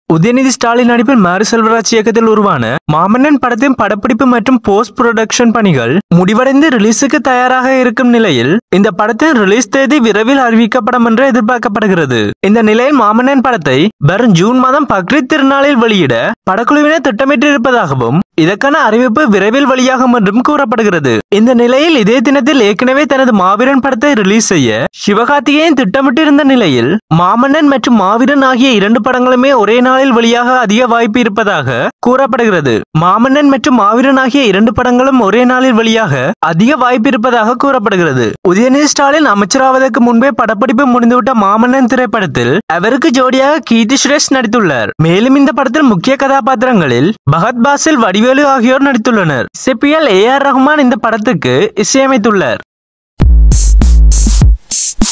உதயநிதி ஸ்டாலின் நடிப்பில் மாரி செல்வராஜ் இயக்கத்தில் உருவான மாமன்னன் படத்தின் படப்பிடிப்பு மற்றும் போஸ்ட் புரொடக்ஷன் பணிகள் முடிவடைந்து ரிலீஸுக்கு தயாராக இருக்கும் நிலையில் இந்த படத்தின் ரிலீஸ் தேதி விரைவில் அறிவிக்கப்படும் என்று எதிர்பார்க்கப்படுகிறது இந்த நிலையில் மாமன்னன் படத்தை வரும் ஜூன் மாதம் பக்ரீத் திருநாளில் வெளியிட படக்குழுவினர் திட்டமிட்டிருப்பதாகவும் இதற்கான அறிவிப்பு விரைவில் வெளியாகும் என்றும் கூறப்படுகிறது இந்த நிலையில் இதே தினத்தில் ஏற்கனவே தனது மாவீரன் படத்தை ரிலீஸ் செய்ய சிவகார்த்திகேயன் திட்டமிட்டிருந்த நிலையில் மாமன்னன் மற்றும் மாவீரன் ஆகிய இரண்டு படங்களுமே ஒரே நாளில் வெளியாக அதிக வாய்ப்பு இருப்பதாக கூறப்படுகிறது மாமன்னன் மற்றும் மாவீரன் ஆகிய இரண்டு படங்களும் ஒரே நாளில் வெளியாக அதிக வாய்ப்பு இருப்பதாக கூறப்படுகிறது உதயநிதி ஸ்டாலின் அமைச்சராவதற்கு முன்பே படப்பிடிப்பு முடிந்துவிட்ட மாமன்னன் திரைப்படத்தில் அவருக்கு ஜோடியாக கீர்த்தி சுரேஷ் நடித்துள்ளார் மேலும் இந்த படத்தில் முக்கிய கதாபாத்திரங்களில் பகத் பாசில் வடிவேலு ஆகியோர் நடித்துள்ளனர் இசைப்பியல் ஏ ஆர் ரஹ்மான் இந்த படத்துக்கு இசையமைத்துள்ளார்